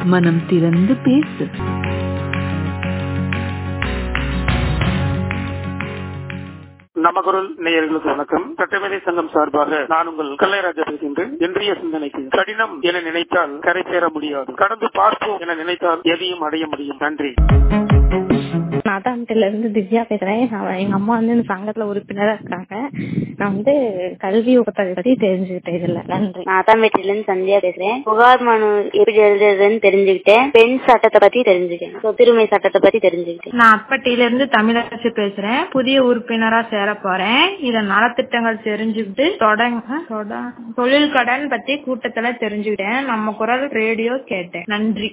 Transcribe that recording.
மனம் திறந்து பேசு நமகுரல் நேயர்களுக்கு வணக்கம் சட்டமேதை சங்கம் சார்பாக நான் உங்கள் கல்லைராஜா பேசுகின்றேன் இன்றைய சிந்தனைக்கு கடினம் என நினைத்தால் கரை சேர முடியாது கடந்து பார்ப்போம் என நினைத்தால் எதையும் அடைய முடியும் நன்றி நாட்டாமட்டில இருந்து திவ்யா பேசுறேன் நான் எங்க அம்மா வந்து இந்த சங்கத்துல உறுப்பினரா இருக்காங்க நான் வந்து கல்வி ஊக்கத்தொகை பத்தி தெரிஞ்சுக்கிட்டேன் இதுல நன்றி நாத்தாம்பேட்டில இருந்து சந்தியா பேசுறேன் புகார் மனு எப்படி எழுதுறதுன்னு தெரிஞ்சுக்கிட்டேன் பெண் சட்டத்தை பத்தி தெரிஞ்சுக்கிட்டேன் சொத்துரிமை சட்டத்தை பத்தி தெரிஞ்சுக்கிட்டேன் நான் அப்பட்டியில இருந்து தமிழரசு பேசுறேன் புதிய உறுப்பினரா சேர போறேன் இத நலத்திட்டங்கள் தெரிஞ்சுக்கிட்டு தொடங்க தொட- தொழில் கடன் பத்தி கூட்டத்துல தெரிஞ்சுக்கிட்டேன் நம்ம குரல் ரேடியோ கேட்டேன் நன்றி